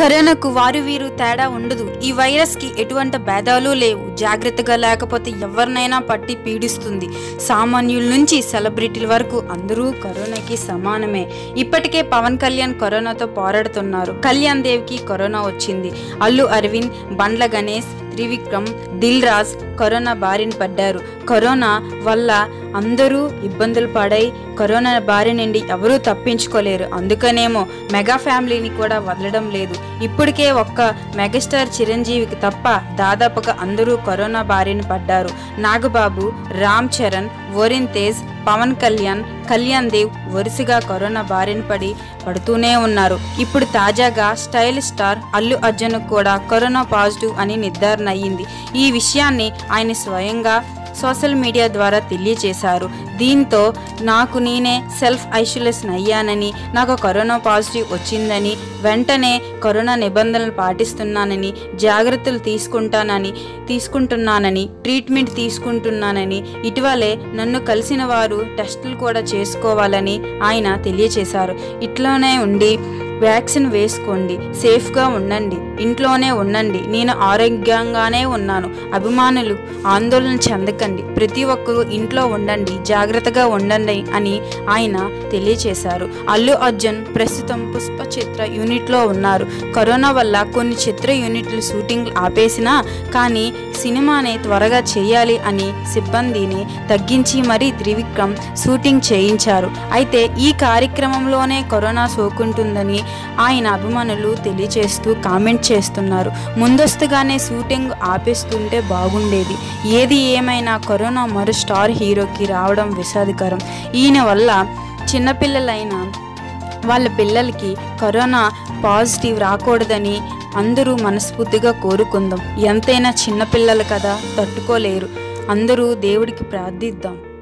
కరోనాకు వారు వీరు తేడా ఉండదు ఈ వైరస్ కి ఎటువంటి భేదాలు లేవు జాగ్రత్తగా లేకపోతే ఎవరినైనా పట్టి పీడిస్తుంది సామాన్యుల నుంచి సెలబ్రిటీల వరకు అందరూ కరోనాకి సమానమే ఇప్పటికే పవన్ కళ్యాణ్ కరోనాతో పోరాడుతున్నారు కళ్యాణ్ దేవ్కి కరోనా వచ్చింది అల్లు అరవింద్ బండ్ల గణేష్ త్రివిక్రమ్ దిల్ రాజ్ కరోనా బారిన పడ్డారు కరోనా వల్ల అందరూ ఇబ్బందులు పడై కరోనా బారి నుండి ఎవరూ తప్పించుకోలేరు అందుకనేమో మెగా ఫ్యామిలీని కూడా వదలడం లేదు ఇప్పటికే ఒక్క మెగాస్టార్ చిరంజీవికి తప్ప దాదాపుగా అందరూ కరోనా బారిన పడ్డారు నాగబాబు రామ్ చరణ్ వరుణ్ తేజ్ పవన్ కళ్యాణ్ కళ్యాణ్ దేవ్ వరుసగా కరోనా బారిన పడి పడుతూనే ఉన్నారు ఇప్పుడు తాజాగా స్టైల్ స్టార్ అల్లు అర్జున్ కూడా కరోనా పాజిటివ్ అని నిర్ధారణ అయ్యింది ఈ విషయాన్ని ఆయన స్వయంగా సోషల్ మీడియా ద్వారా తెలియజేశారు దీంతో నాకు నేనే సెల్ఫ్ ఐసోలేషన్ అయ్యానని నాకు కరోనా పాజిటివ్ వచ్చిందని వెంటనే కరోనా నిబంధనలు పాటిస్తున్నానని జాగ్రత్తలు తీసుకుంటానని తీసుకుంటున్నానని ట్రీట్మెంట్ తీసుకుంటున్నానని ఇటీవలే నన్ను కలిసిన వారు టెస్టులు కూడా చేసుకోవాలని ఆయన తెలియజేశారు ఇట్లానే ఉండి వ్యాక్సిన్ వేసుకోండి సేఫ్గా ఉండండి ఇంట్లోనే ఉండండి నేను ఆరోగ్యంగానే ఉన్నాను అభిమానులు ఆందోళన చెందకండి ప్రతి ఒక్కరూ ఇంట్లో ఉండండి జాగ్రత్తగా ఉండండి అని ఆయన తెలియచేశారు అల్లు అర్జున్ ప్రస్తుతం పుష్ప చిత్ర యూనిట్లో ఉన్నారు కరోనా వల్ల కొన్ని చిత్ర యూనిట్లు షూటింగ్ ఆపేసినా కానీ సినిమాని త్వరగా చేయాలి అని సిబ్బందిని తగ్గించి మరీ త్రివిక్రమ్ షూటింగ్ చేయించారు అయితే ఈ కార్యక్రమంలోనే కరోనా సోకుంటుందని ఆయన అభిమానులు తెలియచేస్తూ కామెంట్ చేస్తున్నారు ముందస్తుగానే షూటింగ్ ఆపేస్తుంటే బాగుండేది ఏది ఏమైనా కరోనా మరో స్టార్ హీరోకి రావడం విషాదకరం ఈయన వల్ల చిన్నపిల్లలైన వాళ్ళ పిల్లలకి కరోనా పాజిటివ్ రాకూడదని అందరూ మనస్ఫూర్తిగా కోరుకుందాం ఎంతైనా చిన్నపిల్లలు కదా తట్టుకోలేరు అందరూ దేవుడికి ప్రార్థిద్దాం